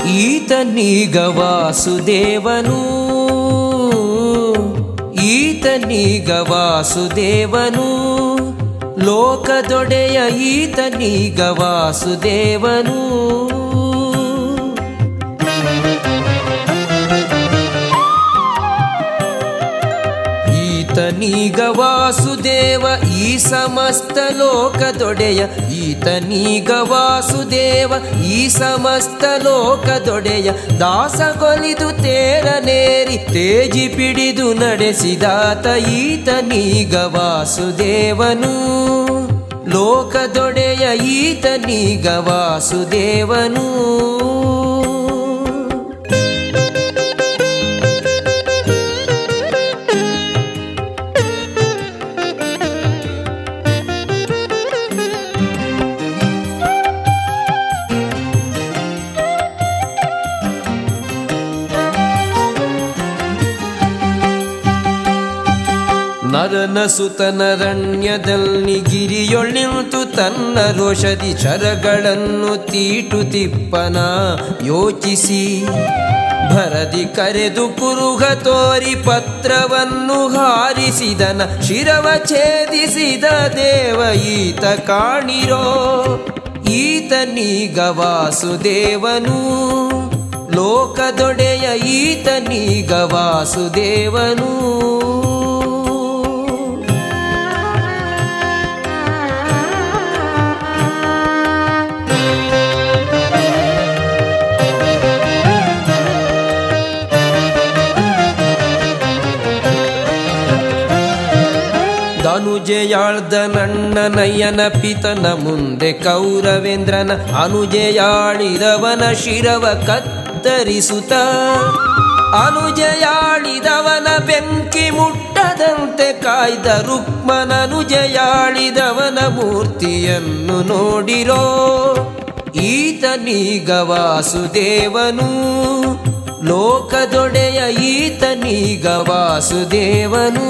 ಈತನೀಗ ವಾಸುದೇವನು ಈತನೀಗ ವಾಸುದೇವನು ಲೋಕದೊಡೆಯ ಈತನೀಗ ವಾಸುದೇವನು ಈತನೀಗ ವಾಸುದೇವ ಈ ಸಮಸ್ತ ಲೋಕದೊಡೆಯ ಈತನೀಗ ವಾಸುದೇವ ಈ ಸಮಸ್ತ ಲೋಕದೊಡೆಯ ದಾಸಗೊಲಿದು ತೇರನೇರಿ ತೇಜಿ ಪಿಡಿದು ನಡೆಸಿದಾತ ಈತನೀಗ ವಾಸುದೇವನು ಲೋಕದೊಡೆಯ ಈತನೀಗ ವಾಸುದೇವನು ನರನ ಸುತನರಣ್ಯದಲ್ಲಿ ಗಿರಿಯೊಳ್ಳಿಂತು ತನ್ನ ರೋಷದಿ ಶರಗಳನ್ನು ತೀಟು ತಿಪ್ಪನ ಯೋಚಿಸಿ ಭರದಿ ಕರೆದು ಕುರುಗ ತೋರಿ ಪತ್ರವನ್ನು ಹಾರಿಸಿದನ ಶಿರವ ಛೇದಿಸಿದ ದೇವ ಈತ ಕಾಣಿರೋ ಈತನೀಗ ವಾಸುದೇವನು ಲೋಕದೊಡೆಯ ಈತನೀಗ ವಾಸುದೇವನು ಧನುಜೆಯಾಳ್ದ ನನ್ನ ನಯನ ಪಿತನ ಮುಂದೆ ಕೌರವೇಂದ್ರನ ಅನುಜೆಯಾಳಿದವನ ಶಿರವ ಕತ್ತರಿಸುತ್ತ ಅನುಜೆಯಾಳಿದವನ ಬೆಂಕಿ ಮುಟ್ಟದಂತೆ ಕಾಯ್ದ ರುಕ್ಮನನುಜೆಯಾಳಿದವನ ಮೂರ್ತಿಯನ್ನು ನೋಡಿರೋ ಈತನೀಗ ವಾಸುದೇವನು ಲೋಕದೊಡೆಯ ಈತನೀಗ ವಾಸುದೇವನು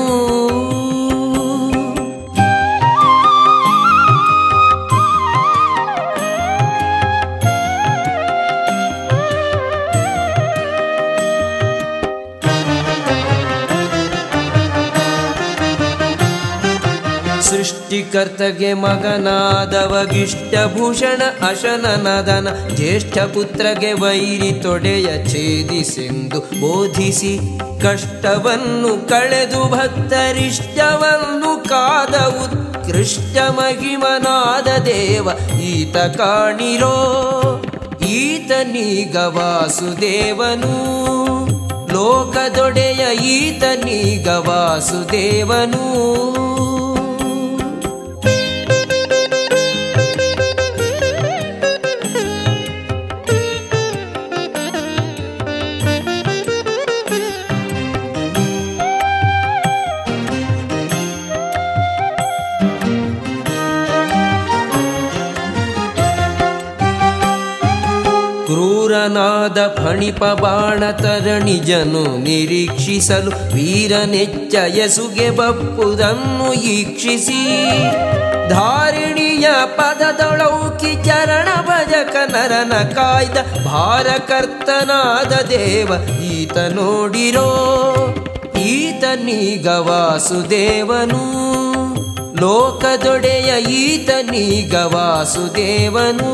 ಸೃಷ್ಟಿಕರ್ತಗೆ ಮಗನಾದವಗಿಷ್ಟಭೂಷಣ ಅಶನನದನ ಜ್ಯೇಷ್ಠ ಪುತ್ರಗೆ ವೈರಿ ತೊಡೆಯ ಛೇದಿಸೆಂದು ಬೋಧಿಸಿ ಕಷ್ಟವನ್ನು ಕಳೆದು ಭಕ್ತರಿಷ್ಟವನ್ನು ಕಾದ ಉತ್ಕೃಷ್ಟ ಮಹಿಮನಾದ ದೇವ ಈತ ಕಾಣಿರೋ ಈತನೀಗ ವಾಸುದೇವನು ಲೋಕದೊಡೆಯ ಈತನೀಗ ವಾಸುದೇವನು ಕ್ರೂರನಾದ ಫಣಿಪ ಬಾಣ ತರಣಿಜನು ನಿರೀಕ್ಷಿಸಲು ವೀರನೆಚ್ಚ ಯಸುಗೆ ಬಪ್ಪುದನ್ನು ಈಕ್ಷಿಸಿ ಧಾರಿಣಿಯ ಪದದೊಳೌಕಿ ಚರಣ ಭಜಕ ನರನ ಕಾಯ್ದ ಭಾರಕರ್ತನಾದ ದೇವ ಈತ ನೋಡಿರೋ ಈತನೀಗ ವಾಸುದೇವನು ಲೋಕದೊಡೆಯ ಈತನೀಗ ವಾಸುದೇವನು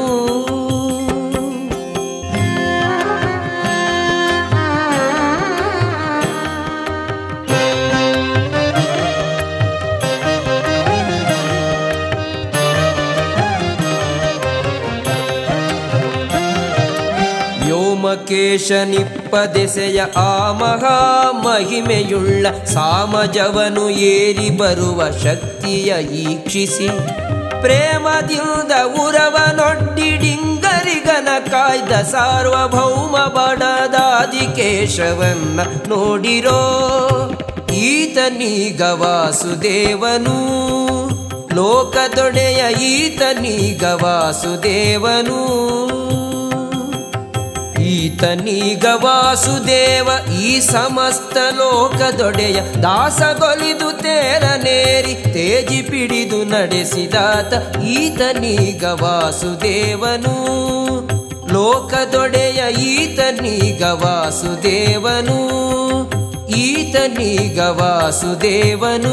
ವ್ಯೋಮಕೇಶ ನಿಪ್ಪದೆಸೆಯ ಆ ಮಹಾ ಮಹಿಮೆಯುಳ್ಳ ಸಾಮಜವನು ಏರಿ ಬರುವ ಶಕ್ತಿಯ ಈಕ್ಷಿಸಿ ಪ್ರೇಮದಿಂದ ಉರವನೊಡ್ಡಿಡಿಂಗರಿಗನ ಕಾಯ್ದ ಸಾರ್ವಭೌಮ ಬಡದಾದಿಕೇಶವನ್ನ ನೋಡಿರೋ ಈತನೀಗ ವಾಸುದೇವನು ಲೋಕದೊಡೆಯ ಈತನೀಗ ವಾಸುದೇವನು ಈತನೀಗ ವಾಸುದೇವ ಈ ಸಮಸ್ತ ಲೋಕದೊಡೆಯ ದಾಸಗೊಲಿದು ತೇರನೇರಿ ತೇಜಿ ಪಿಡಿದು ನಡೆಸಿದಾತ ಈತನೀಗ ವಾಸುದೇವನು ಲೋಕದೊಡೆಯ ಈತನೀಗ ವಾಸುದೇವನು ಈತನೀಗ ವಾಸುದೇವನು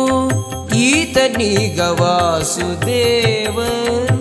ಈತನೀಗ ವಾಸುದೇವನು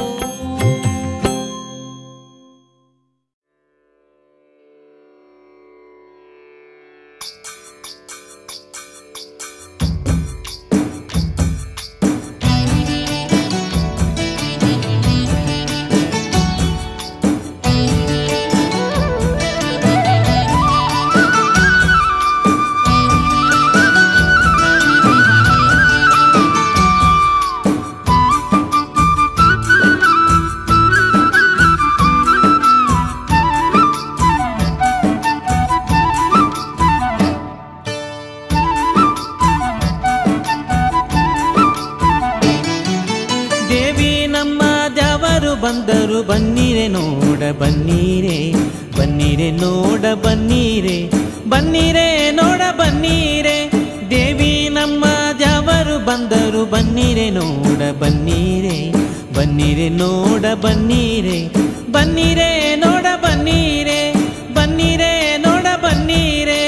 ದೇವಿ ನಮ್ಮ ದ್ಯಾವರು ಬಂದರು ಬನ್ನಿರೆ ನೋಡ ಬನ್ನೀರೆ ಬನ್ನಿರೆ ನೋಡ ಬನ್ನೀರೆ ಬನ್ನಿರೆ ನೋಡ ಬನ್ನೀರೆ ದೇವಿ ನಮ್ಮ ದ್ಯಾವರು ಬಂದರು ಬನ್ನಿರೆ ನೋಡ ಬನ್ನೀರೆ ಬನ್ನಿರೆ ನೋಡ ಬನ್ನೀರೆ ಬನ್ನಿರೆ ನೋಡ ಬನ್ನೀರೆ ಬನ್ನಿರೆ ನೋಡ ಬನ್ನೀರೆ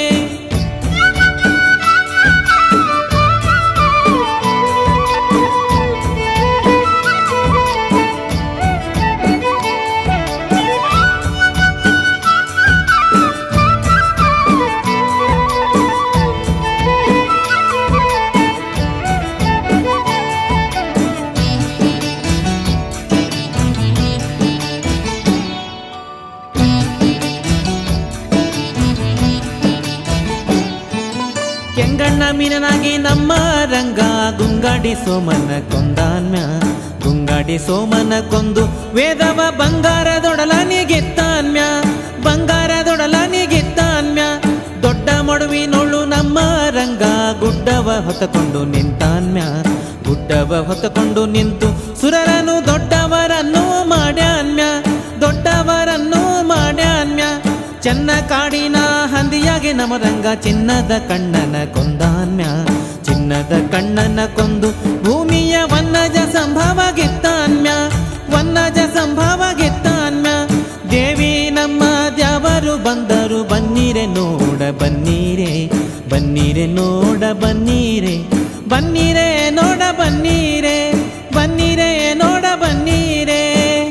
ಕೆಂಗಣ್ಣ ಮೀನನಾಗಿ ನಮ್ಮ ರಂಗ ಗುಂಗಾಡಿ ಸೋಮನ ಕೊಂದಾನ್ಮ್ಯ ಗುಂಗಾಡಿ ಸೋಮನ ಕೊಂದು ವೇದವ ಬಂಗಾರದೊಡಲನಿಗೆತ್ತಾನ್ಮ್ಯ ಬಂಗಾರದೊಡಲನಿಗೆತ್ತಾನ್ಮ್ಯ ದೊಡ್ಡ ಮಡುವಿನೊಳು ನಮ್ಮ ರಂಗ ಗುಡ್ಡವ ಹೊತ್ತಕೊಂಡು ನಿಂತಾನ್ಮ್ಯ ಗುಡ್ಡವ ಹೊತ್ತಕೊಂಡು ನಿಂತು ಸುರರನು ದೊಡ್ಡವರನ್ನು ಮಾಡ್ಯಾನ್ಮ್ಯ ದೊಡ್ಡವರನ್ನು ಮಾಡ್ಯಾನ್ಮ್ಯ ಚೆನ್ನ ಕಾಡಿನ ಹಂದಿಯಾಗಿ ನಮರಂಗ ಚಿನ್ನದ ಕಣ್ಣನ ಕೊಂದಾನ್ಯ ಚಿನ್ನದ ಕಣ್ಣನ ಕೊಂದು ಭೂಮಿಯ ವನ್ನಜ ಸಂಭವ ಗೆತ್ತಾನ್ಯ ವನ್ನಜ ಸಂಭವ ಗೆತ್ತಾನ್ಯ ದೇವಿ ನಮ್ಮ ದ್ಯಾವರು ಬಂದರು ಬನ್ನೀರೆ ನೋಡ ಬನ್ನೀರೆ ಬನ್ನೀರೆ ನೋಡ ಬನ್ನೀರೆ ಬನ್ನೀರೆ ನೋಡ ಬನ್ನೀರೆ ಬನ್ನೀರೆ ನೋಡ ಬನ್ನೀರೆ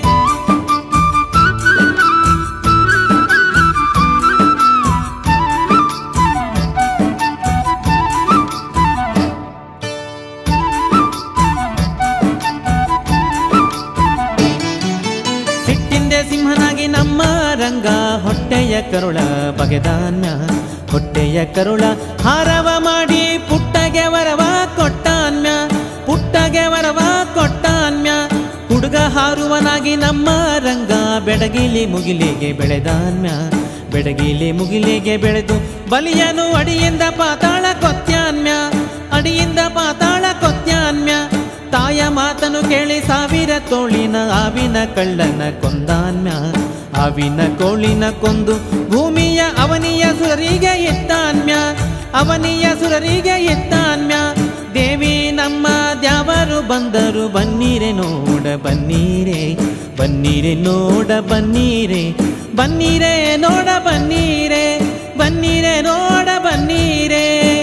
ಸಿಟ್ಟಿಂದೆ ಸಿಂಹನಾಗಿ ನಮ್ಮ ರಂಗ ಹೊಟ್ಟೆಯ ಕರುಳ ಬಗೆದಾನ್ಯ ಹೊಟ್ಟೆಯ ಕರುಳ ಹಾರವ ಮಾಡಿ ಪುಟ್ಟಗೆ ವರವ ಕೊಟ್ಟಾನ್ಯ ಪುಟ್ಟಗೆ ವರವ ಕೊಟ್ಟಾನ್ಯ ಹುಡುಗ ಹಾರುವನಾಗಿ ನಮ್ಮ ರಂಗ ಬೆಡಗಿಲಿ ಮುಗಿಲಿಗೆ ಬೆಳೆದಾನ್ಯ ಬೆಡಗಿಲಿ ಮುಗಿಲಿಗೆ ಬೆಳೆದು ಬಲಿಯನು ಅಡಿಯಿಂದ ಪಾತಾಳ ಕೊತ್ಯಾನ್ಯ ಅಡಿಯಿಂದ ಪಾತಾಳ ಕೊತ್ಯಾನ್ಯ ತಾಯ ಮಾತನು ಕೇಳಿ ಸಾವಿರ ತೋಳಿನ ಆವಿನ ಕಳ್ಳನ ಕೊಂದಾನ್ಯ ಆವಿನ ಕೋಳಿನ ಕೊಂದು ಭೂಮಿಯ ಅವನಿಯ ಸುರರಿಗೆ ಎತ್ತಾನ್ಯ ಅವನಿಯ ಸುರರಿಗೆ ಎತ್ತಾನ್ಯ ದೇವಿ ನಮ್ಮ ದ್ಯಾವರು ಬಂದರು ಬನ್ನೀರೆ ನೋಡ ಬನ್ನೀರೆ ಬನ್ನೀರೆ ನೋಡ ಬನ್ನೀರೆ ಬನ್ನೀರೆ ನೋಡ ಬನ್ನೀರೆ ಬನ್ನೀರೆ ನೋಡ ಬನ್ನೀರೆ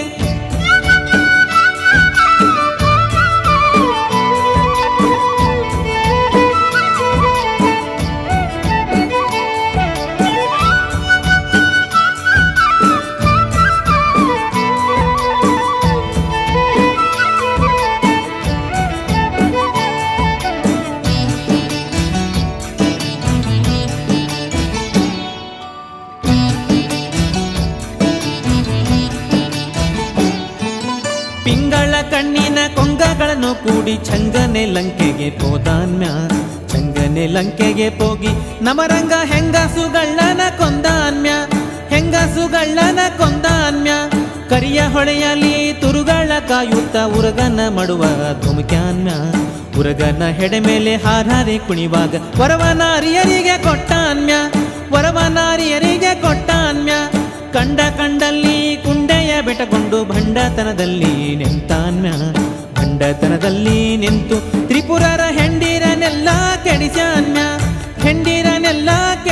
ಪಿಂಗಳ ಕಣ್ಣಿನ ಕೊಂಗಗಳನ್ನು ಕೂಡಿ ಚಂಗನೆ ಲಂಕೆಗೆ ಪೋದಾನ್ಯ ಚಂಗನೆ ಲಂಕೆಗೆ ಹೋಗಿ ನಮರಂಗ ಹೆಂಗಸುಗಳ್ಳನ ಕೊಂದಾನ್ಯ ಹೆಂಗಸುಗಳ್ಳನ ಕೊಂದಾನ್ಯ ಕರಿಯ ಹೊಳೆಯಲಿ ತುರುಗಳ ಕಾಯುತ್ತ ಉರಗನ ಮಡುವ ಧುಮುಕ್ಯಾನ್ಯ ಉರಗನ ಹೆಡೆ ಮೇಲೆ ಹಾರಾರಿ ಕುಣಿವಾಗ ವರವನಾರಿಯರಿಗೆ ಕೊಟ್ಟಾನ್ಯ ವರವನಾರಿಯರಿಗೆ ಕೊಟ್ಟಾನ್ಯ ಕಂಡ ಕಂಡಲ್ಲಿ ಕುಂಡೆಯ ಬೆಟಗೊಂಡು ಭಂಡತನದಲ್ಲಿ ನಿಂತಾನ್ಯ ಭಂಡತನದಲ್ಲಿ ನಿಂತು ತ್ರಿಪುರರ ಹೆಂಡಿರನೆಲ್ಲ ಕೆಡಿಸಾನ್ಯ ಹೆಂಡಿರನೆಲ್ಲ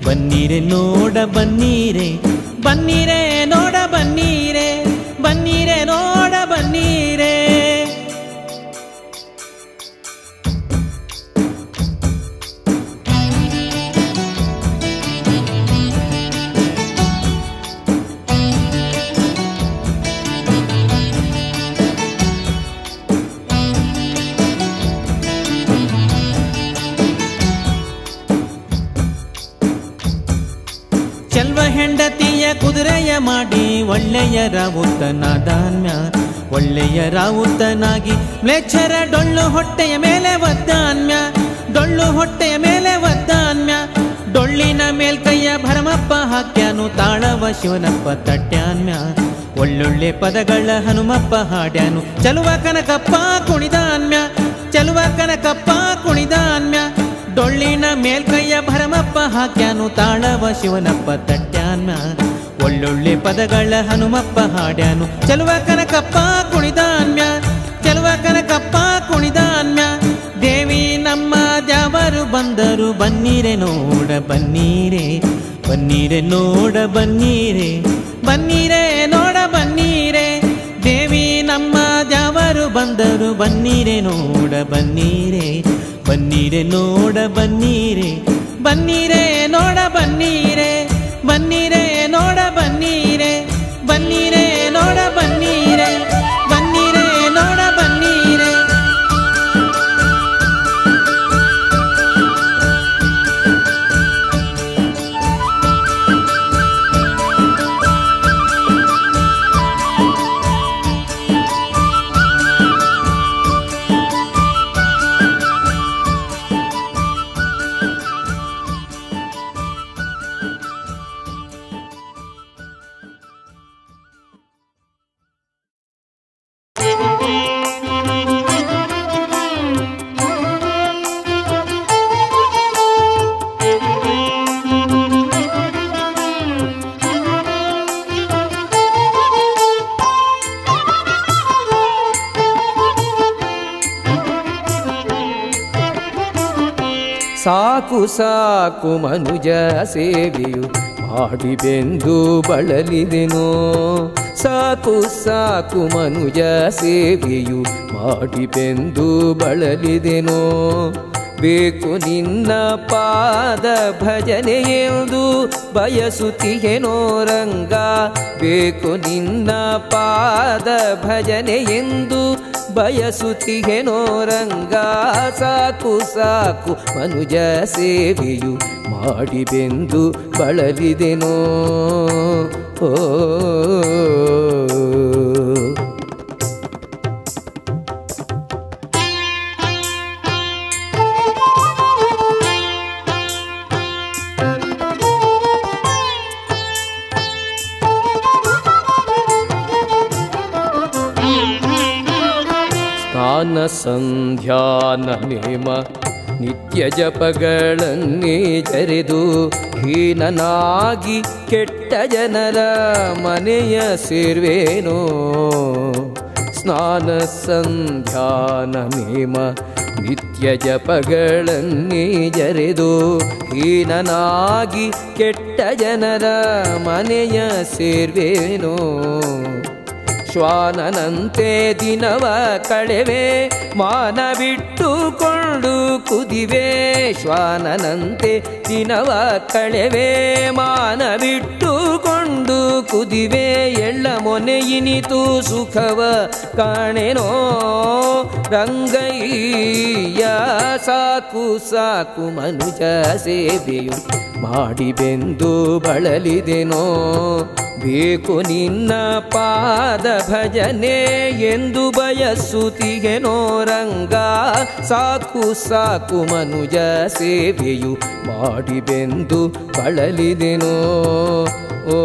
ಬನ್ನೀರೆ ನೋಡ ಬನ್ನೀರೆ ಬನ್ನೀರೆ ನೋಡ ಬನ್ನೀರೆ ಬನ್ನೀರೆ ನೋಡ ಬನ್ನೀರೆ ಚೆಲ್ವ ಹೆಂಡತಿಯ ಕುದುರೆಯ ಮಾಡಿ ಒಳ್ಳೆಯ ರಾವುತನಾದಾನ್ಯ ಒಳ್ಳೆಯ ರಾವುತನಾಗಿ ಮ್ಲೇಚ್ಛರ ಡೊಳ್ಳು ಹೊಟ್ಟೆಯ ಮೇಲೆ ಒದ್ದಾನ್ಯ ಡೊಳ್ಳು ಹೊಟ್ಟೆಯ ಮೇಲೆ ಒದ್ದಾನ್ಯ ಡೊಳ್ಳಿನ ಮೇಲ್ಕೈಯ ಭರಮಪ್ಪ ಹಾಕ್ಯಾನು ತಾಳವ ಶಿವನಪ್ಪ ತಟ್ಯಾನ್ಯ ಒಳ್ಳೊಳ್ಳೆ ಪದಗಳ ಹನುಮಪ್ಪ ಹಾಡ್ಯಾನು ಚಲುವ ಕನಕಪ್ಪ ಕುಣಿದಾನ್ಯ ಚಲುವ ಕನಕಪ್ಪ ಕುಣಿದಾನ್ಯ ಡೊಳ್ಳಿನ ಮೇಲ್ಕೈಯ ಭರಮಪ್ಪ ಹಾಕ್ಯಾನು ತಾಳವ ಶಿವನಪ್ಪ ತಟ್ಯಾನ ಒಳ್ಳೊಳ್ಳೆ ಪದಗಳ ಹನುಮಪ್ಪ ಹಾಡ್ಯಾನು ಚಲುವ ಕನಕಪ್ಪ ಕುಣಿದಾನ್ಯ ಚಲುವ ಕನಕಪ್ಪ ಕುಣಿದಾನ್ಯ ದೇವಿ ನಮ್ಮ ದ್ಯಾವರು ಬಂದರು ಬನ್ನೀರೆ ನೋಡ ಬನ್ನೀರೆ ಬನ್ನೀರೆ ನೋಡ ಬನ್ನೀರೆ ಬನ್ನೀರೆ ನೋಡ ಬನ್ನೀರೆ ದೇವಿ ನಮ್ಮ ದ್ಯಾವರು ಬಂದರು ಬನ್ನೀರೆ ನೋಡ ಬನ್ನೀರೆ ಬನ್ನೀರೆ ನೋಡ ಬನ್ನೀರೆ ಬನ್ನೀರೆ ನೋಡ ಬನ್ನೀರೆ ಬನ್ನೀರೆ ನೋಡ ಬನ್ನೀರೆ ಬನ್ನೀರೆ ನೋಡ ಬನ್ನೀರೆ ಬನ್ನೀರೆ ನೋಡ ಬನ್ನೀರೆ ಸಾಕು ಸಾಕು ಮನುಜ ಸೇವೆಯು ಮಾಡಿ ಬೆಂದು ಬಳಲಿದೆನೋ ಸಾಕು ಸಾಕು ಮನುಜ ಸೇವೆಯು ಮಾಡಿ ಬೆಂದು ಬಳಲಿದೆನೋ ಬೇಕು ನಿನ್ನ ಪಾದ ಭಜನೆ ಎಂದು ಬಯಸುತ್ತಿಹೆನೋ ರಂಗ ಬೇಕು ನಿನ್ನ ಪಾದ ಭಜನೆ ಎಂದು ಬಯಸುತ್ತಿಹೆನೋ ರಂಗ ಸಾಕು ಸಾಕು ಮನುಜ ಸೇವೆಯು ಮಾಡಿ ಬೆಂದು ಬಳಲಿದೆನೋ ಓ ಸ್ನಾನ ಸಂಧ್ಯಾನ ನೇಮ ನಿತ್ಯ ಜಪಗಳನ್ನೇ ಜರೆದು ಹೀನನಾಗಿ ಕೆಟ್ಟ ಜನರ ಮನೆಯ ಸೇರ್ವೇನೋ ಸ್ನಾನ ಸಂಧ್ಯಾನ ನೇಮ ನಿತ್ಯ ಜಪಗಳನ್ನೇ ಜರೆದು ಹೀನನಾಗಿ ಕೆಟ್ಟ ಜನರ ಮನೆಯ ಸೇರ್ವೇನೋ ಶ್ವಾನನಂತೆ ದಿನವ ಕಳೆವೆ ಮಾನ ಬಿಟ್ಟುಕೊಂಡು ಕುದಿವೆ ಶ್ವಾನನಂತೆ ದಿನವ ಕಳೆವೆ ಮಾನ ಬಿಟ್ಟುಕೊಂಡು ಕುದಿವೆ ಎಳ್ಳ ಮೊನೆಯಿನಿತು ಸುಖವ ಕಾಣೆನೋ ರಂಗಯ್ಯ ಸಾಕು ಸಾಕು ಮನುಜ ಸೇವೆಯು ಮಾಡಿ ಬೆಂದು ಬಳಲಿದೆನೋ ಬೇಕು ನಿನ್ನ ಪಾದ ಭಜನೆ ಎಂದು ಬಯಸುತ್ತಿಗೆನೋ ರಂಗ ಸಾಕು ಸಾಕು ಮನುಜ ಸೇವೆಯು ಮಾಡಿ ಬೆಂದು ಬಳಲಿದೆನೋ ಓ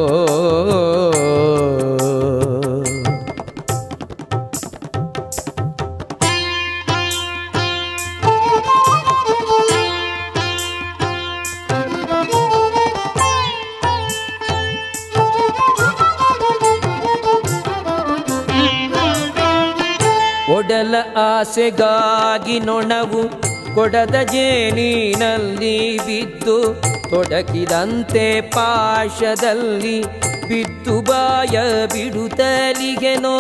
ಒಡಲ ಆಸೆಗಾಗಿ ನೊಣವು ಕೊಡದ ಜೇನಿನಲ್ಲಿ ಬಿದ್ದು ತೊಡಕಿದಂತೆ ಪಾಶದಲ್ಲಿ ಬಿದ್ದು ಬಾಯ ಬಿಡುತ್ತಲಿಗೆನೋ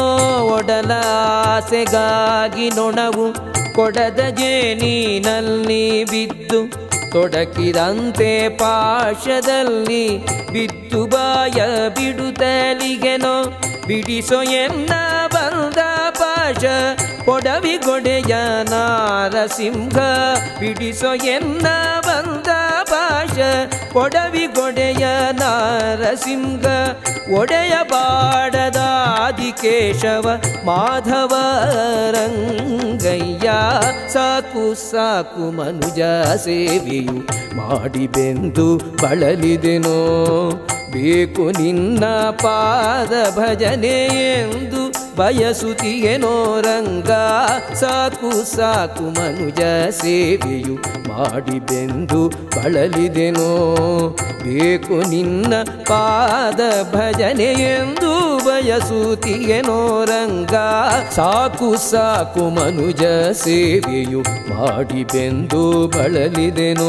ಒಡಲಾಸೆಗಾಗಿ ನೊಣವು ಕೊಡದ ಜೇನಿನಲ್ಲಿ ಬಿದ್ದು ತೊಡಕಿದಂತೆ ಪಾಶದಲ್ಲಿ ಬಿದ್ದು ಬಾಯ ಬಿಡುತ್ತಲಿಗೆನೋ ಬಿಡಿಸೋ ಎನ್ನ ಬಂದ ಪಾಶ ಕೊಡವಿಗೊಡೆಯ ನಾರಸಿಂಹ ಬಿಡಿಸೋ ಎನ್ನ ಬಂದ ಪಾಶ ಕೊಡವಿಗೊಡೆಯ ನಾರಸಿಂಹ ಒಡೆಯ ಬಾಡದಾದಿ ಕೇಶವ ಮಾಧವ ರಂಗಯ್ಯ ಸಾಕು ಸಾಕು ಮನುಜ ಸೇವೆಯು ಮಾಡಿ ಬೆಂದು ಬಳಲಿದೆನೋ ಬೇಕು ನಿನ್ನ ಪಾದ ಭಜನೆ ಎಂದು ಬಯಸುತ್ತಿಯೇನೋ ರಂಗ ಸಾಕು ಸಾಕು ಮನುಜ ಸೇವೆಯು ಮಾಡಿ ಬೆಂದು ಬಳಲಿದೆನೋ ಬೇಕು ನಿನ್ನ ಪಾದ ಭಜನೆ ಎಂದು ಬಯಸುತ್ತಿಯೇನೋ ರಂಗ ಸಾಕು ಸಾಕು ಮನುಜ ಸೇವೆಯು ಮಾಡಿ ಬೆಂದು ಬಳಲಿದೆನೋ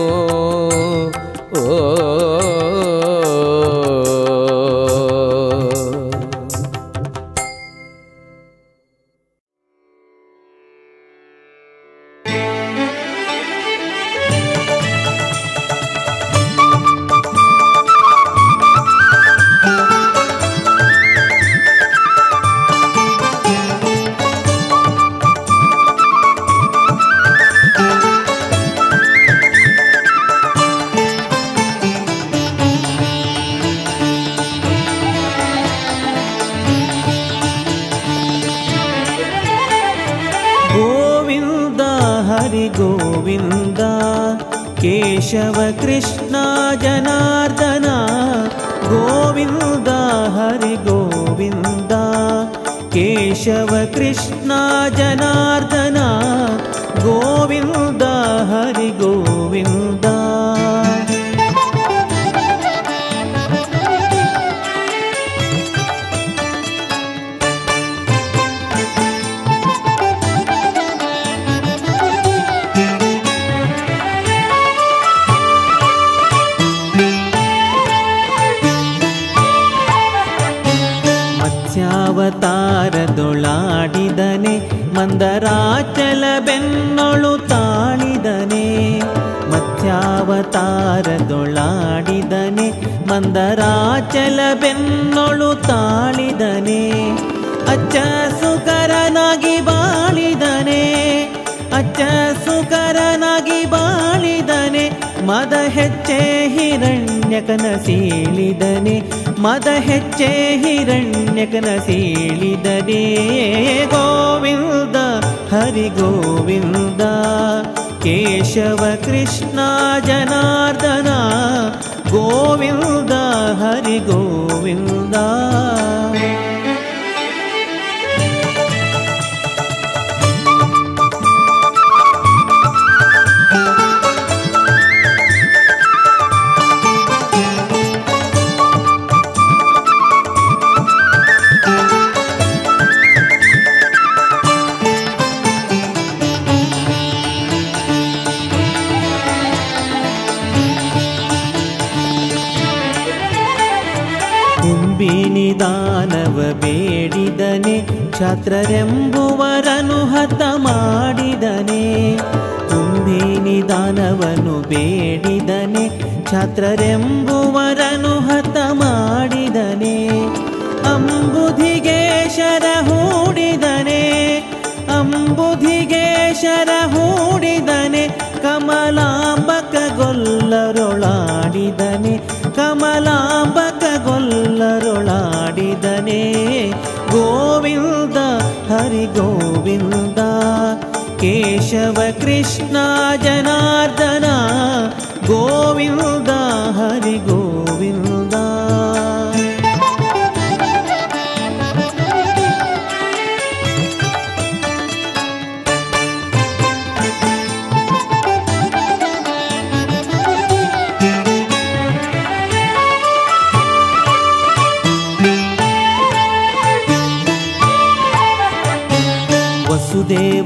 ಓ ಗೋವಿಂದ ಹರಿ ಗೋವಿಂದ ಕೇಶವ ಕೃಷ್ಣ ಜನಾರ್ದನ ಗೋವಿಂದ ಹರಿ ಗೋವಿಂದ ಕೇಶವ ಕೃಷ್ಣ ಜನಾರ್ದನ ಗೋವಿಂದ ಹರಿ ಗೋವಿಂದ ಮತ್ಸ್ಯಾವತಾರದೊಳಾಡಿದನೆ ಮಂದರಾಚಲ ಬೆನ್ನೊಳು ತಾಳಿದನೆ ಮತ್ಸ್ಯಾವತಾರದೊಳಾಡಿದನೆ ಮಂದರಾಚಲ ಬೆನ್ನೊಳು ತಾಳಿದನೆ ಅಚ್ಚ ಸುಕರನಾಗಿ ಬಾಳಿದನೆ ಅಚ್ಚ ಸುಕರನಾಗಿ ಬಾಳಿದನೆ ಮದ ಹೆಚ್ಚೆ ಹಿರಣ್ಯಕನ ಸೀಳಿದನೆ ಮದ ಹೆಚ್ಚೆ ಹಿರಣ್ಯಕನ ಸೀಳಿದನೆ ಗೋವಿಂದ ಹರಿ ಗೋವಿಂದ ಕೇಶವ ಕೃಷ್ಣ ಜನಾರ್ದನ ಗೋವಿಂದ ಹರಿ ಗೋವಿಂದ ಕುಂಬಿನಿ ದಾನವ ಬೇಡಿದನೆ ಛತ್ರರೆಂಬುವರನು ಹತ ಮಾಡಿದನೆ ಕುಂಬಿನಿ ದಾನವನು ಬೇಡಿದನೆ ಛತ್ರರೆಂಬುವರನು ಹತ ಮಾಡಿದನೆ ಅಂಬುಧಿಗೆ ಶರ ಹೂಡಿದನೆ ಅಂಬುಧಿಗೆ ಶರ ಹೂಡಿದನೆ ಕಮಲಾಂಬಕ ಗೊಲ್ಲರೊಳಾಡಿದನೆ ಕಮಲಾಂಬಕ ಗೊಲ್ಲರೊಳಾಡಿದನೆ ಗೋವಿಂದ ಹರಿ ಗೋವಿಂದ ಕೇಶವ ಕೃಷ್ಣ ಜನಾರ್ದನ ಗೋವಿಂದ ಹರಿ ಗೋವಿಂದ ವಸುದೇವ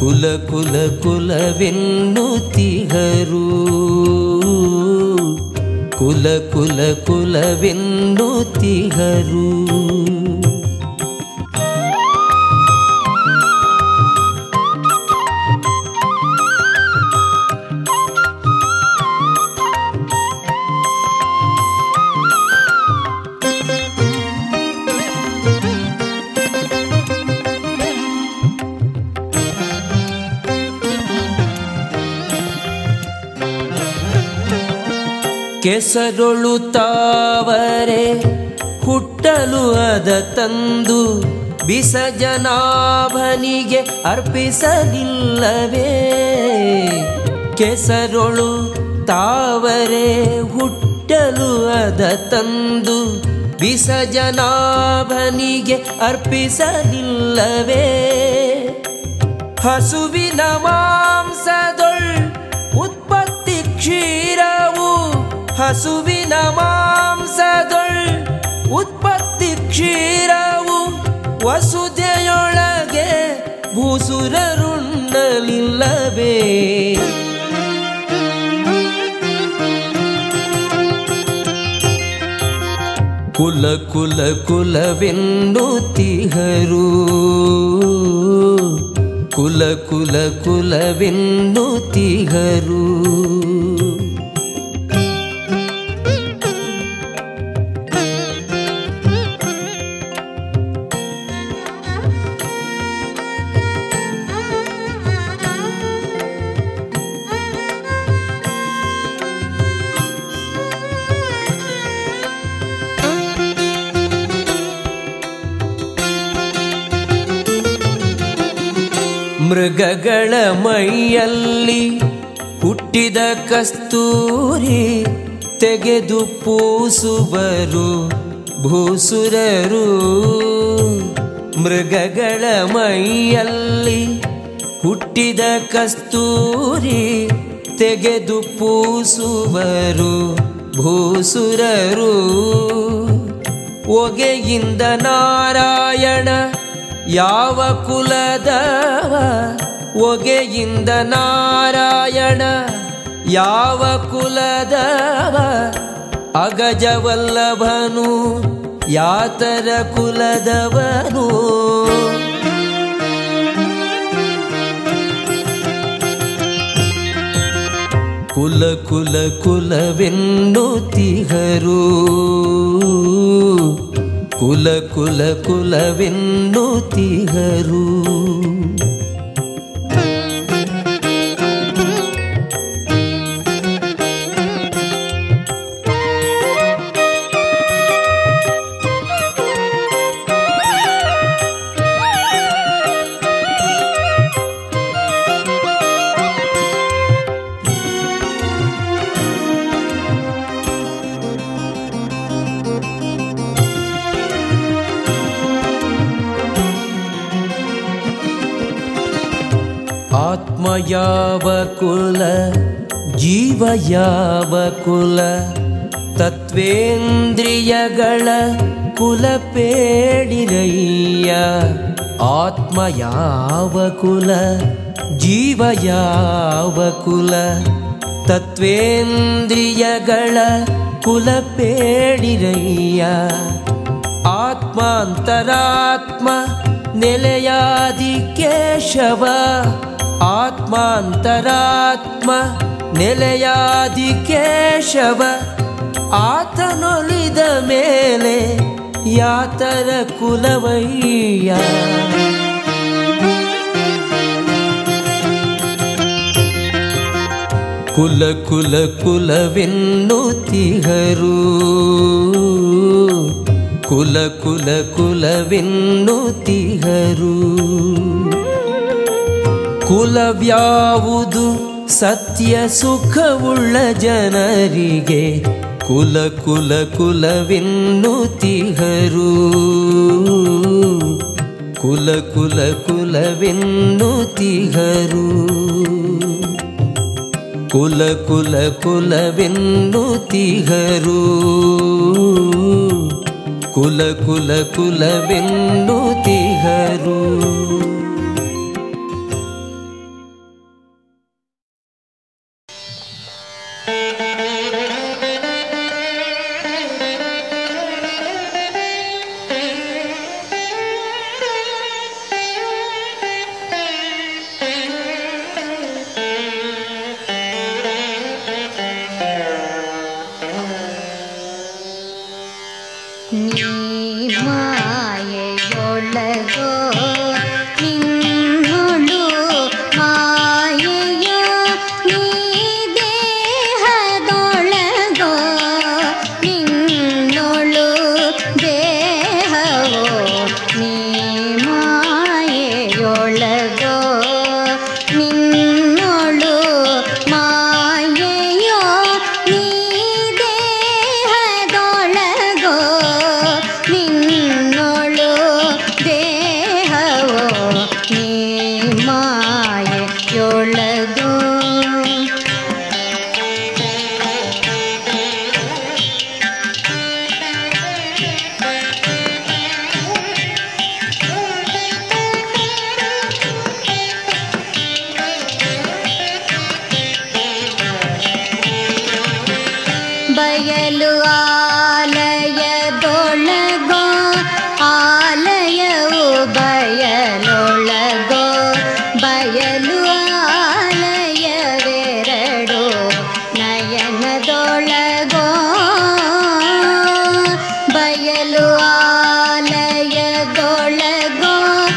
ಕುಲ ಕುಲ ಕುಲವೆನ್ನುತ್ತಿಹರು ಕುಲ ಕುಲ ಕುಲವೆನ್ನುತ್ತಿಹರು ಕೆಸರೊಳು ತಾವರೆ ಹುಟ್ಟಲು ಅದ ತಂದು ಬಿಸಜನಾಭನಿಗೆ ಅರ್ಪಿಸಲಿಲ್ಲವೇ ಕೆಸರೊಳು ತಾವರೆ ಹುಟ್ಟಲು ಅದ ತಂದು ಬಿಸಜನಾಭನಿಗೆ ಅರ್ಪಿಸಲಿಲ್ಲವೇ ಹಸುವಿನ ಮಾಂಸದೊಳ್ ಉತ್ಪತ್ತಿ ಕ್ಷೀರವು ಹಸುವಿನ ಮಾಂಸದೊಳ್ ಉತ್ಪತ್ತಿ ಕ್ಷೀರವು ವಸುದೆಯೊಳಗೆ ಭೂಸುರರುಣ್ಣಲಿಲ್ಲವೇ ಕುಲ ಕುಲ ಕುಲವೆನ್ನುತ್ತಿಹರು ಕುಲ ಕುಲ ಕುಲವೆನ್ನುತ್ತಿಹರು ಮೃಗಗಳ ಮೈಯಲ್ಲಿ ಹುಟ್ಟಿದ ಕಸ್ತೂರಿ ತೆಗೆದು ಪೂಸುವರು ಭೂಸುರರು ಮೃಗಗಳ ಮೈಯಲ್ಲಿ ಹುಟ್ಟಿದ ಕಸ್ತೂರಿ ತೆಗೆದು ಪೂಸುವರು ಭೂಸುರರು ಒಗೆಯಿಂದ ನಾರಾಯಣ ಯಾವ ಕುಲದವ ಒಗೆಯಿಂದ ನಾರಾಯಣ ಯಾವ ಕುಲದವ ಅಗಜವಲ್ಲಭನು ಯಾತರ ಕುಲದವನು ಕುಲ ಕುಲ ಕುಲವೆನ್ನುತ್ತಿಹರು ಕುಲ ಕುಲ ಕುಲವೆನ್ನುತ್ತಿಹರು ಆತ್ಮ ಯಾವ ಕುಲ ಜೀವ ಯಾವ ಕುಲ ತತ್ವೇಂದ್ರಿಯಗಳ ಕುಲ ಪೇಡಿರಯ್ಯ ಆತ್ಮ ಯಾವ ಕುಲ ಜೀವ ಯಾವ ಕುಲ ತತ್ವೇಂದ್ರಿಯಗಳ ಕುಲ ಪೇಡಿರಯ್ಯ ಆತ್ಮಾಂತರಾತ್ಮ ನೆಲೆಯಾದಿ ಕೇಶವ ಆತ್ಮಾಂತರಾತ್ಮ ನೆಲೆಯಾದಿ ಕೇಶವ ಆತನೊಲಿದ ಮೇಲೆ ಯಾತರ ಕುಲವಯ್ಯ ಕುಲ ಕುಲ ಕುಲವೆನ್ನುತ್ತಿಹರು ಕುಲ ಕುಲ ಕುಲವೆನ್ನುತ್ತಿಹರು ಕುಲವ್ಯಾವುದು ಸತ್ಯ ಸುಖವುಳ್ಳ ಜನರಿಗೆ ಕುಲ ಕುಲ ಕುಲವೆನ್ನುತ್ತಿಹರು ಕುಲ ಕುಲ ಕುಲವೆನ್ನುತ್ತಿಹರು ಕುಲ ಕುಲ ಕುಲವೆನ್ನುತ್ತಿಹರು ಕುಲ ಕುಲ ಕುಲವೆನ್ನುತ್ತಿಹರು ನೀ ಮಾಯೆಯೊಳಗೋ ನಿನ್ನೊಳು ಮಾಯೆಯ ನೀ ದೇಹದೊಳಗೋ ನಿನ್ನೊಳು ದೇಹವೋ ನೀ ಮಾಯೆಯೊಳಗೋ ನಿನ್ನೊಳು ಮಾಯೆಯೋ ನೀ ದೇಹದೊಳಗೋ ನಿನ್ನೊಳು ದೇಹವೋ ನೀ ಮಾಯೆಯೊಳಗೋ ಬಯಲು ಆಲಯದೊಳಗೋ ಆಲಯವು ಬಯಲೊಳಗೋ ಬಯಲು ಆಲಯವೆರಡು ನಯನದೊಳಗೋ ಬಯಲು ಆಲಯದೊಳಗೋ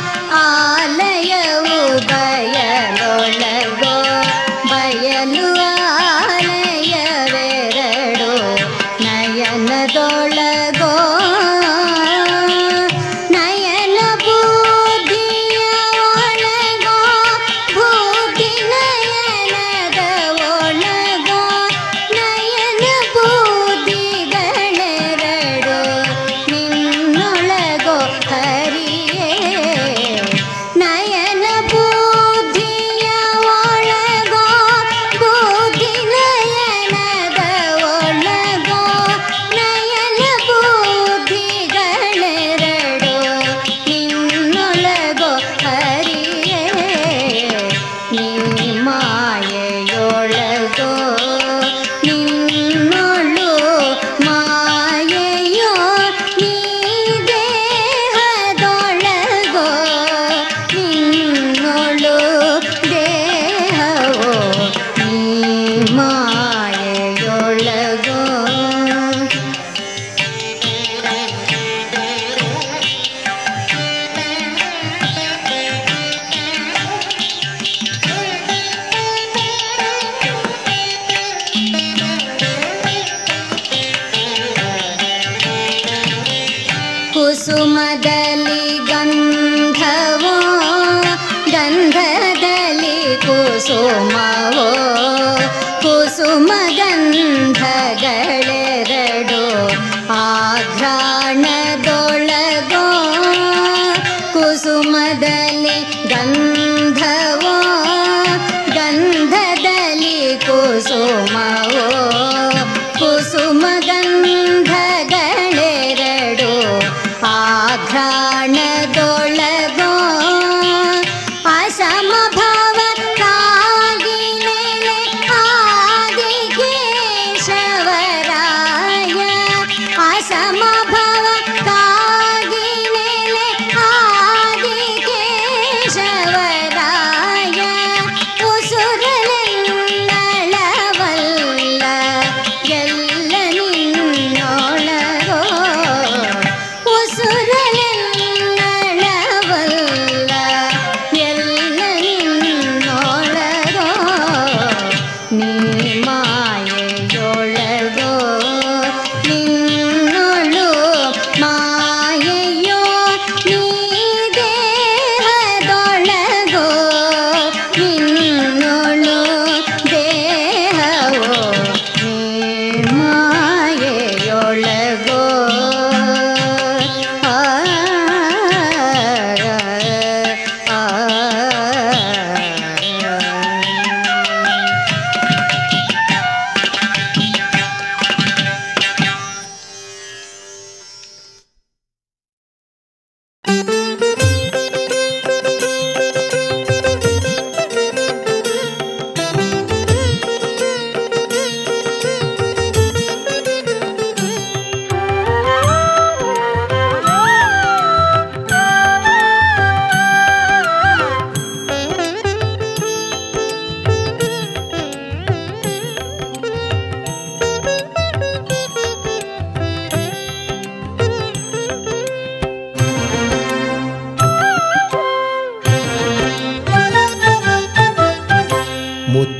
ಆಲಯವು ಬಯಲೊಳಗೋ ಬಯಲು ಆಲಯವೆರಡು ನಯನದೊಳಗೋ ನಯನ ಬುದ್ಧಿಯ ಒಳಗೋ ಬುದ್ಧಿ ನಯನದ ಒಳಗೋ ನಯನ ಬುದ್ಧಿಗಳೆರಡು ನಿನ್ನೊಳಗೋ ಹರಿಯೇ ನಯನ ಬುದ್ಧಿಯ ಒಳಗೋ ಬುದ್ಧಿ ನಯನದ ಒಳಗೋ ನಯನ ಬುದ್ಧಿಗಳೆರಡು ನಿನ್ನೊಳಗೋ ಹರಿಯೇ ನೀ ಮಾಯೆಯೊಳಗೋ ನಿನ್ನೊಳು ಮಾಯೆಯೋ ನೀ ದೇಹದೊಳಗೋ ನಿನ್ನೊಳು ದೇಹವೋ ನೀ ಮಾಯೆಯೊಳಗೋ ಕುಸುಮದಲ್ಲಿ ಗಂಧವೋ ಗಂಧದಲ್ಲಿ ಕುಸುಮವೋ ಕುಸುಮ ಗಂಧಗಳೆರಡು ಆಘ್ರಾಣದೊಳಗೋ ಕುಸುಮದಲ್ಲಿ ಗಂಧವೋ ಗಂಧದಲ್ಲಿ ಕುಸುಮವೋ ಕುಸುಮ ಗಂಧಗಳೆರಡು ಆಘ್ರಾಣದೊಳಗೋ ಅಸಮಭಾವ ಕಾಗಿ ನೆಲೆ ಆದಿಕೇಶವರಾಯ ಅಸಮ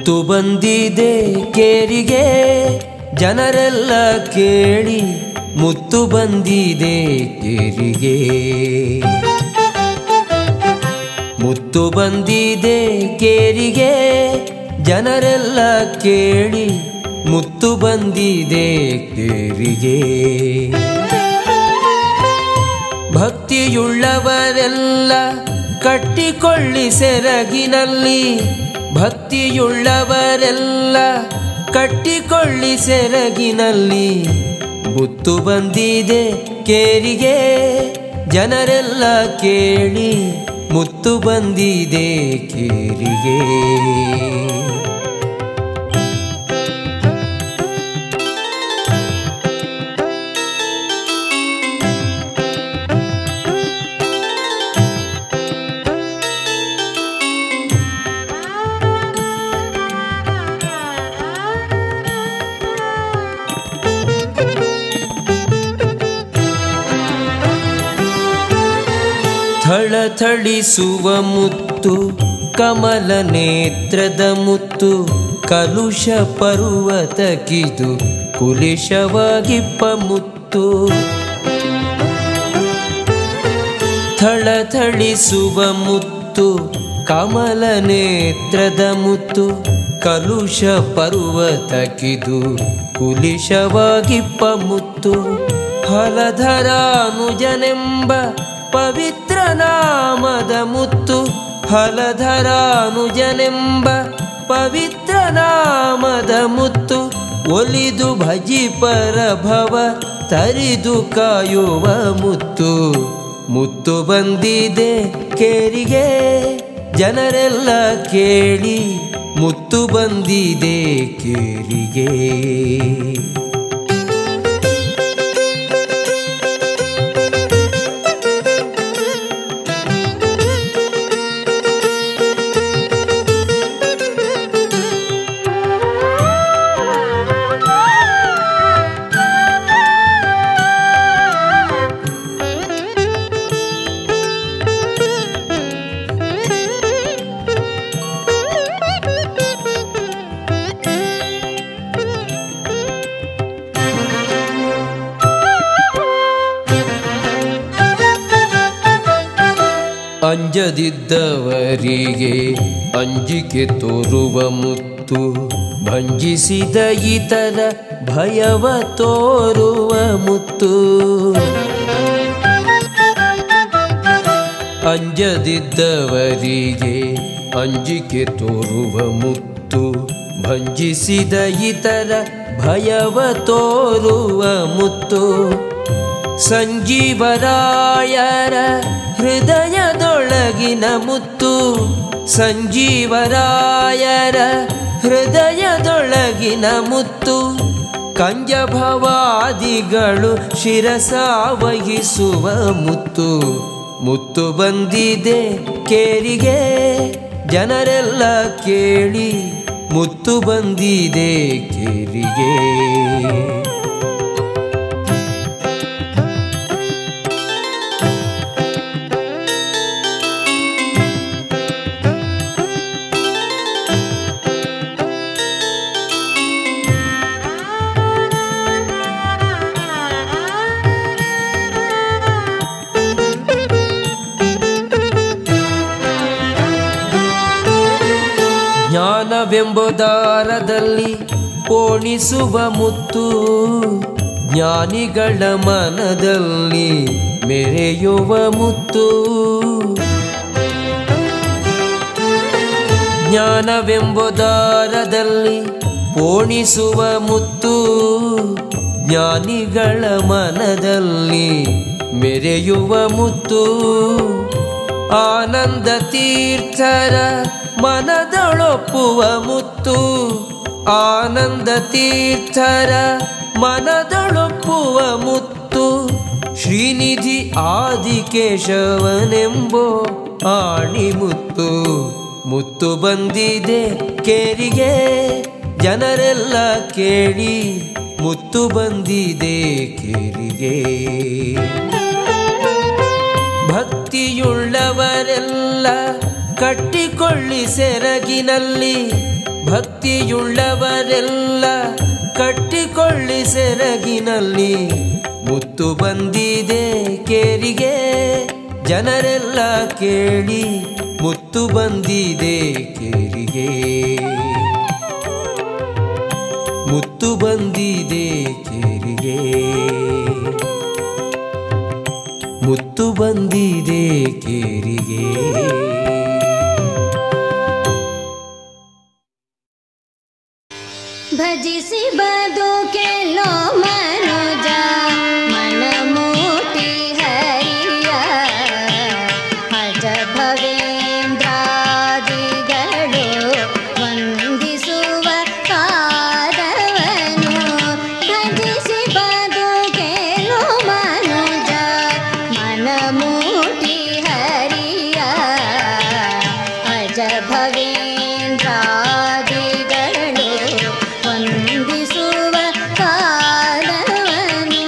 ಮುತ್ತು ಬಂದಿದೆ ಕೇರಿಗೆ ಜನರೆಲ್ಲ ಕೇಳಿ ಮುತ್ತು ಬಂದಿದೆ ಕೇರಿಗೆ ಮುತ್ತು ಬಂದಿದೆ ಕೇರಿಗೆ ಜನರೆಲ್ಲ ಕೇಳಿ ಮುತ್ತು ಬಂದಿದೆ ಕೇರಿಗೆ ಭಕ್ತಿಯುಳ್ಳವರೆಲ್ಲ ಕಟ್ಟಿಕೊಳ್ಳಿ ಸೆರಗಿನಲ್ಲಿ ಭಕ್ತಿಯುಳ್ಳವರೆಲ್ಲ ಕಟ್ಟಿಕೊಳ್ಳಿ ಸೆರಗಿನಲ್ಲಿ ಮುತ್ತು ಬಂದಿದೆ ಕೇರಿಗೆ ಜನರೆಲ್ಲ ಕೇಳಿ ಮುತ್ತು ಬಂದಿದೆ ಕೇರಿಗೆ ಥಳಥಳಿಸುವ ಮುತ್ತು ಕಮಲ ನೇತ್ರದ ಮುತ್ತು ಕಲುಷ ಪರ್ವತಕ್ಕಿದು ಕುಲಿಶವಾಗಿಪ್ಪ ಮುತ್ತು ಥಳಥಳಿಸುವ ಮುತ್ತು ಕಮಲ ನೇತ್ರದ ಮುತ್ತು ಕಲುಷ ಪರ್ವತಕ್ಕಿದು ಕುಲಿಶವಾಗಿಪ್ಪ ಮುತ್ತು ಹಲಧರಾನುಜನೆಂಬ ಪವಿತ್ರ ನಾಮದ ಮುತ್ತು ಹಲಧರಾನುಜನೆಂಬ ಪವಿತ್ರ ನಾಮದ ಮುತ್ತು ಒಲಿದು ಭಜಿಪರ ಭವ ತರಿದು ಕಾಯುವ ಮುತ್ತು ಮುತ್ತು ಬಂದಿದೆ ಕೇರಿಗೆ ಜನರೆಲ್ಲ ಕೇಳಿ ಮುತ್ತು ಬಂದಿದೆ ಕೇರಿಗೆ ಅಂಜದಿದ್ದವರಿಗೆ ಅಂಜಿಕೆ ತೋರುವ ಮುತ್ತು ಭಂಜಿಸಿದ ಇತರ ಭಯವ ತೋರುವ ಮುತ್ತು ಅಂಜದಿದ್ದವರಿಗೆ ಅಂಜಿಕೆ ತೋರುವ ಮುತ್ತು ಭಂಜಿಸಿದ ಇತರ ಭಯವ ತೋರುವ ಮುತ್ತು ಸಂಜೀವರಾಯರ ಹೃದಯದೊಳಗಿನ ಮುತ್ತು ಸಂಜೀವರಾಯರ ಹೃದಯದೊಳಗಿನ ಮುತ್ತು ಕಂಜಭವಾದಿಗಳು ಶಿರಸ ವಹಿಸುವ ಮುತ್ತು ಮುತ್ತು ಬಂದಿದೆ ಕೇರಿಗೆ ಜನರೆಲ್ಲ ಕೇಳಿ ಮುತ್ತು ಬಂದಿದೆ ಕೇರಿಗೆ ಜ್ಞಾನವೆಂಬುದಾರದಲ್ಲಿ ಪೋಣಿಸುವ ಮುತ್ತು ಜ್ಞಾನಿಗಳ ಮನದಲ್ಲಿ ಮೆರೆಯುವ ಮುತ್ತು ಜ್ಞಾನವೆಂಬುದಾರದಲ್ಲಿ ಪೋಣಿಸುವ ಮುತ್ತು ಜ್ಞಾನಿಗಳ ಮನದಲ್ಲಿ ಮೆರೆಯುವ ಮುತ್ತು ಆನಂದ ತೀರ್ಥರ ಮನದೊಳೊಪ್ಪುವ ಮುತ್ತು ಆನಂದ ತೀರ್ಥರ ಮನದೊಳೊಪ್ಪುವ ಮುತ್ತು ಶ್ರೀನಿಧಿ ಆದಿಕೇಶವನೆಂಬೋ ಆಣಿ ಮುತ್ತು ಮುತ್ತು ಬಂದಿದೆ ಕೇರಿಗೆ ಜನರೆಲ್ಲ ಕೇಳಿ ಮುತ್ತು ಬಂದಿದೆ ಕೇರಿಗೆ ಭಕ್ತಿಯುಳ್ಳವರೆಲ್ಲ ಕಟ್ಟಿಕೊಳ್ಳಿ ಸೆರಗಿನಲ್ಲಿ ಭಕ್ತಿಯುಳ್ಳವರೆಲ್ಲ ಕಟ್ಟಿಕೊಳ್ಳಿ ಸೆರಗಿನಲ್ಲಿ ಮುತ್ತು ಬಂದಿದೆ ಕೇರಿಗೆ ಜನರೆಲ್ಲ ಕೇಳಿ ಮುತ್ತು ಬಂದಿದೆ ಕೇರಿಗೆ ಮುತ್ತು ಬಂದಿದೆ ಕೇರಿಗೆ ಮುತ್ತು ಬಂದಿದೆ ಕೇರಿಗೆ ಭಜಿಸಿ ಬದುಕೆಲ್ಲೋ ಮನುಜ ಮನಮೂಟಿ ಹರಿಯ ಅಜ ಭವೇಂದ್ರಾದಿಗಳು ವಂದಿಸುವ ಪಾದವನು ಭಜಿಸಿ ಬದುಕೆಲ್ಲೋ ಮನುಜ ಮನಮೂಟಿ ಹರಿಯ ಅಜ ಭವೇಂದ್ರಾದಿಗಳು ವಂದಿಸುವ ಕಾಲವನು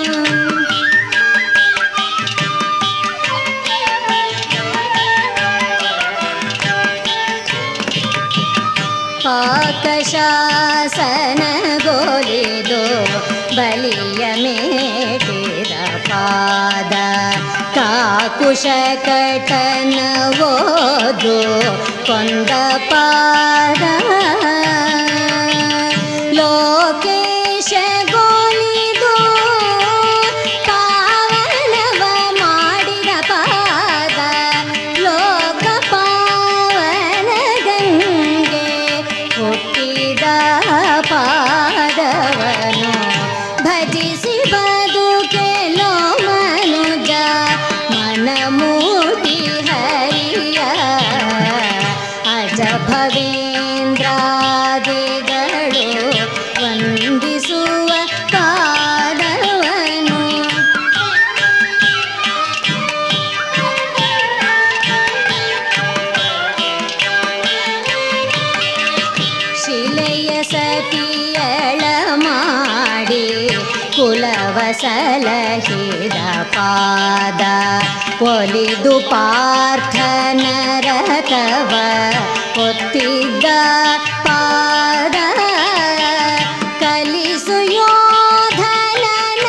ಪಾಕಶಾಸನಗೊಲಿದು ಬಲಿಯ ಮೇಟಿದ ಪಾದ ಕಾಕುಶ ಕಟನ ಓದು ಕೊಂದ ಪಾದ ಲೋಕೇಶ ಗೋಲಿದು ಪಾವನವ ಮಾಡಿದ ಪಾದ ಲೋಕ ಪಾವನ ಗಂಗೆ ಹುಟ್ಟಿದ ಪಾದವನು ಭಜಿಸಿ ಬದುಕೆಲೋ ಮನುಜ ಮನಮೂಟಿ ಹರಿಯ ಅಜ ಭವೇಂದ್ರಾದಿಗಳು ವಂದಿಸುವ ಪಾದವನು ಶಿಲೆಯ ಸತಿಯಳ ಮಾಡಿ ಕುಲವ ಸಲಹಿದ ಪಾದ ಒಲಿದು ಪಾರ್ಥನ ರಥವ ಒತ್ತಿದ್ದ ಪಾದ ಕಲಿಸು ಯೋಧನನ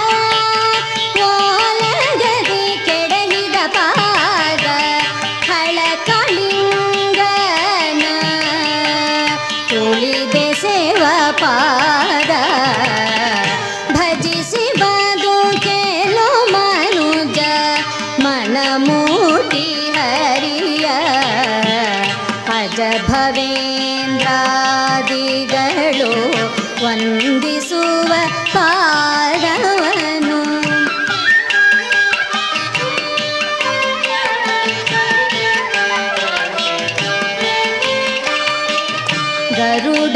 ಓಲಗದಿ ಕೆಡಹಿದ ಪಾದ ಹಳಕಳಿಂಗನ ತುಳಿದೆ ಸೇವ ಪಾದ ಭಜಿಸಿ ಬದುಕೆಲೋ ಮನುಜ ಮನಮೂಟಿ ಹರಿಯ ಅಜ ಭವೇಂದ್ರಾದಿಗಳು ವಂದಿಸುವ ಪಾದವನು ಗರುಡ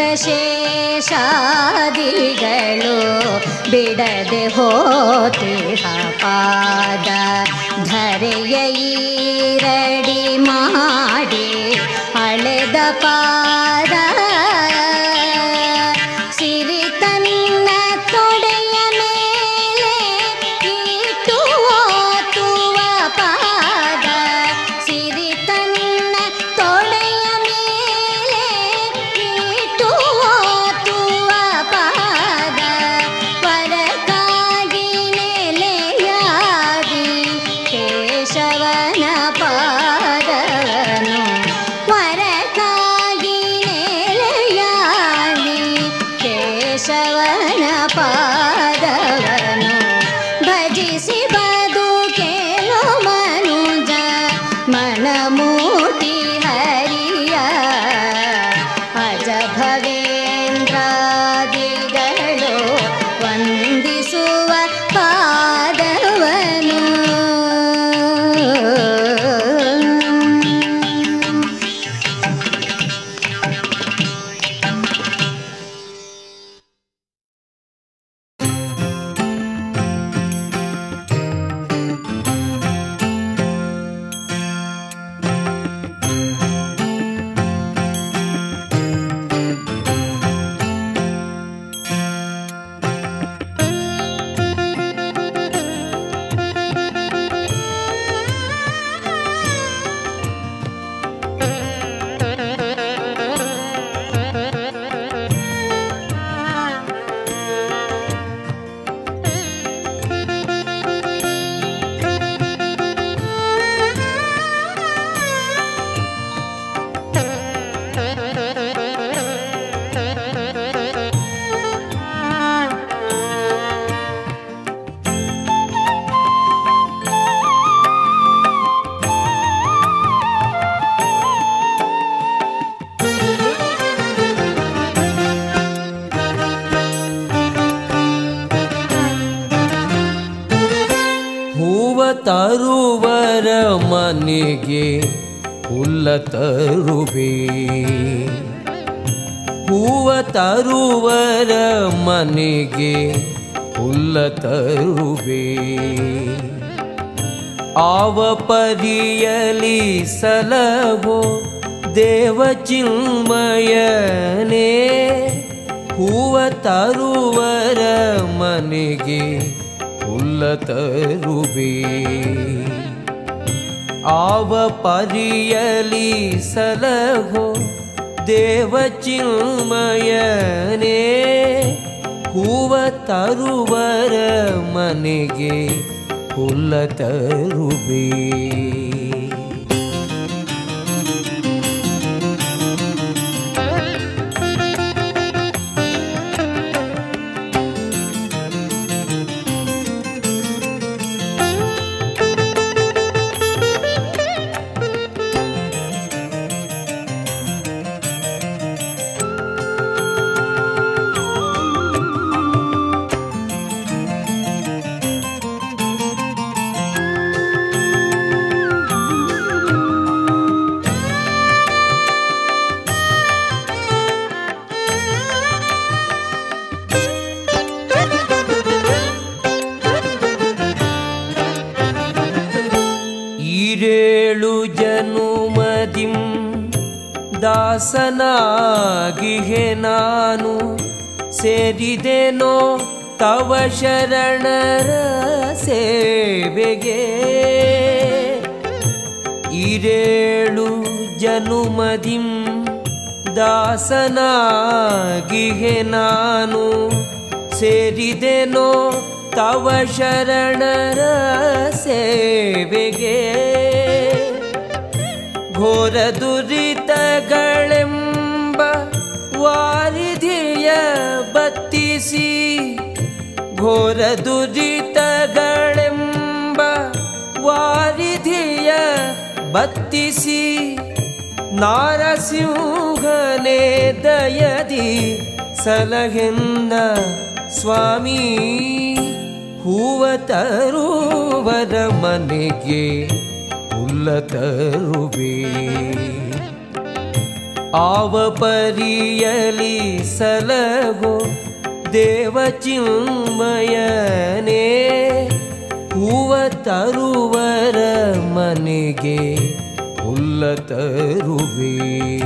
ಶೇಷಾದಿಗಳು ಬಿಡದೆ ಹೋತಿಹ ಪಾದ ಧರೆಯ ಈರಡಿ ಮಾಡಿ ಅಳೆದ ಪಾದ ಸಿರಿ ತನ್ನ ತೊಡೆಯ ಮೇಲೆ ಇಟ್ಟು ಓತುವ ಪಾದ ಸಿರಿ ತನ್ನ ತೊಡೆಯ ಮೇಲೆ ಇಟ್ಟು ಓತುವ ಪಾದ ಪರಕಾಗಿ ನೆಲೆಯಾದಿ ಕೇಶವನ ಪಾದವನು ವರಕಾಗಿ ನೆಲೆ ತರುವರ ಮನೆಗೆ ಹುಲ್ಲ ತರುವೆ ಹೂವ ತರುವರ ಮನೆಗೆ ಹುಲ್ಲ ತರುವೆ ಆವ ಪರಿಯಲಿ ಸಲವೋ ದೇವಚಿನ್ಮಯನೇ ಹೂವ ತರುವರ ಮನೆಗೆ ಹುಲ್ಲ ತರುವೆ ಆವ ಪರಿಯಲಿ ಸಲಹೋ ದೇವಚಿನ್ಮಯನೇ ಹೂವ ತರುವರ ಮನೆಗೆ ಹುಲ್ಲ ತರುವೆ ಈರೇಳು ಜನುಮದಿಂ ದಾಸನಾಗಿಹೆ ನಾನು ಸೇರಿದೆನೋ ತವ ಶರಣರ ಸೇವೆಗೆ ಈರೇಳು ಜನುಮದಿಂ ದಾಸನಾಗಿಹೆ ನಾನು ಸೇರಿದೆನೋ ತವ ಶರಣರ ಸೇವೆಗೆ ಘೋರ ದುರಿತಗಳೆಂಬ ವಾರಿಧಿಯ ಬತ್ತಿಸಿ ಘೋರ ದುರಿತಗಳೆಂಬ ವಾರಿಧಿಯ ಬತ್ತಿಸಿ ನಾರಸಿಂಹನೇ ದಯದಿ ಸಲಹೆಂದ ಸ್ವಾಮಿ ಹೂವ ತರುವರ ಮನೆಗೆ ಹುಲ್ಲ ತರುವೆ ಆವ ಪರಿಯಲಿ ಸಲಹೋ ದೇವಚಿನ್ಮಯನೇ ಹೂವ ತರುವರ ಮನೆಗೆ ಹುಲ್ಲ ತರುವೆ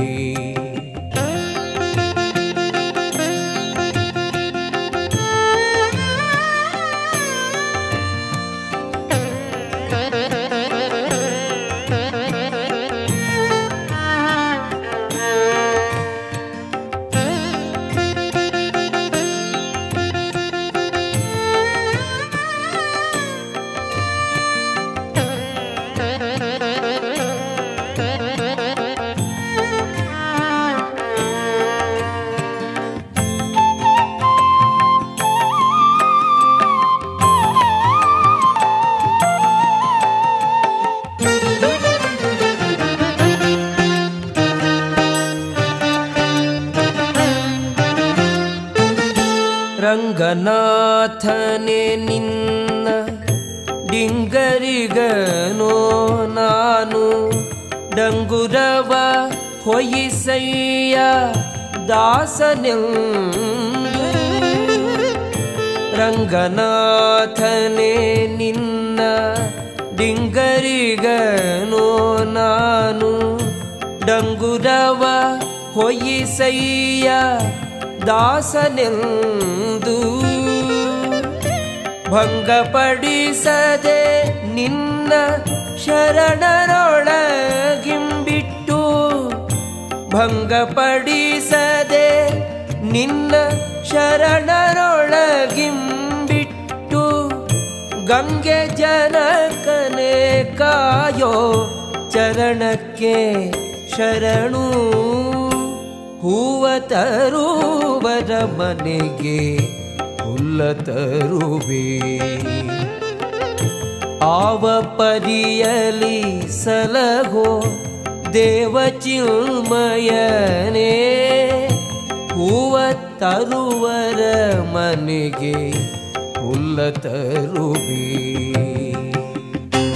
ರಂಗನಾಥನೆ ನಿನ್ನ ಡಿಂಗರಿಗನೋ ನಾನು ಡಂಗುರವ ಹೊಯ್ಸಯ್ಯ ದಾಸನೆಂದು ರಂಗನಾಥನೆ ನಿನ್ನ ಡಿಂಗರಿಗನೋ ನಾನು ಡಂಗುರವ ಹೊಯ್ಸಯ್ಯ ದಾಸನೆಂದು ಭಂಗಪಡಿಸದೆ ನಿನ್ನ ಶರಣರೊಳಗಿಂಬಿಟ್ಟು ಭಂಗಪಡಿಸದೆ ನಿನ್ನ ಶರಣರೊಳಗಿಂಬಿಟ್ಟು ಗಂಗೆ ಜನಕನೆ ಕಾಯೋ ಚರಣಕ್ಕೆ ಶರಣು ಹೂವ ತರುವರ ಮನೆಗೆ ಹುಲ್ಲ ತರುವೆ ಆವ ಪರಿಯಲಿ ಸಲಹೋ ದೇವಚಿಲ್ಮಯನೇ ಹೂವ ತರುವರ ಮನೆಗೆ ಹುಲ್ಲ ತರುವೆ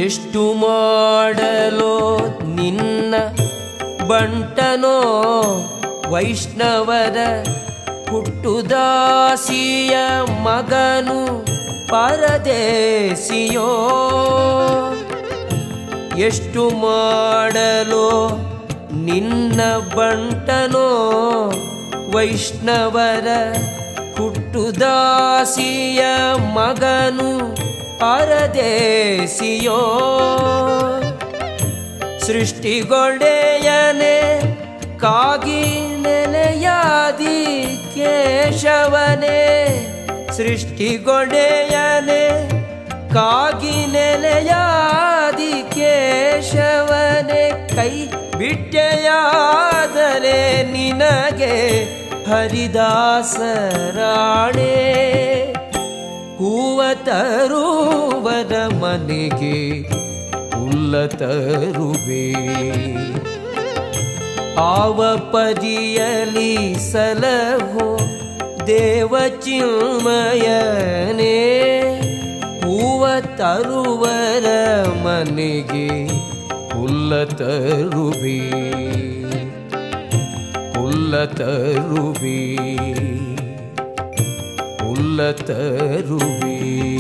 ಎಷ್ಟು ಮಾಡಲೋ ನಿನ್ನ ಬಂಟನೋ ವೈಷ್ಣವರ ಹುಟ್ಟುದಾಸಿಯ ಮಗನು ಪರದೇಸಿಯೋ ಎಷ್ಟು ಮಾಡಲೋ ನಿನ್ನ ಬಂಟನೋ ವೈಷ್ಣವರ ಹುಟ್ಟುದಾಸಿಯ ಮಗನು ಪರದೇಸಿಯೋ ಸೃಷ್ಟಿಗೊಡೆಯನೆ ಕಾಗಿ ನೆಲೆಯಾದಿ ಕೇಶವನೇ ಸೃಷ್ಟಿಗೊಡೆಯನೆ ಕಾಗಿ ನೆಲೆಯಾದಿ ಕೇಶವನೇ ಕೈ ಬಿಟ್ಟೆಯಾದರೆ ನಿನಗೆ ಹರಿದಾಸರಾಣೆ ಹೂವ ತರುವರ ಮನೆಗೆ ಹುಲ್ಲ ತರುವೆ ಆವ ಪರಿಯಲಿ ಸಲಹೋ ದೇವಚಿನ್ಮಯನೇ ಹೂವ ತರುವರ ಮನೆಗೆ ಹುಲ್ಲ ತರುವೆ ಹುಲ್ಲ ತರುವೆ ಹುಲ್ಲ ತರುವೆ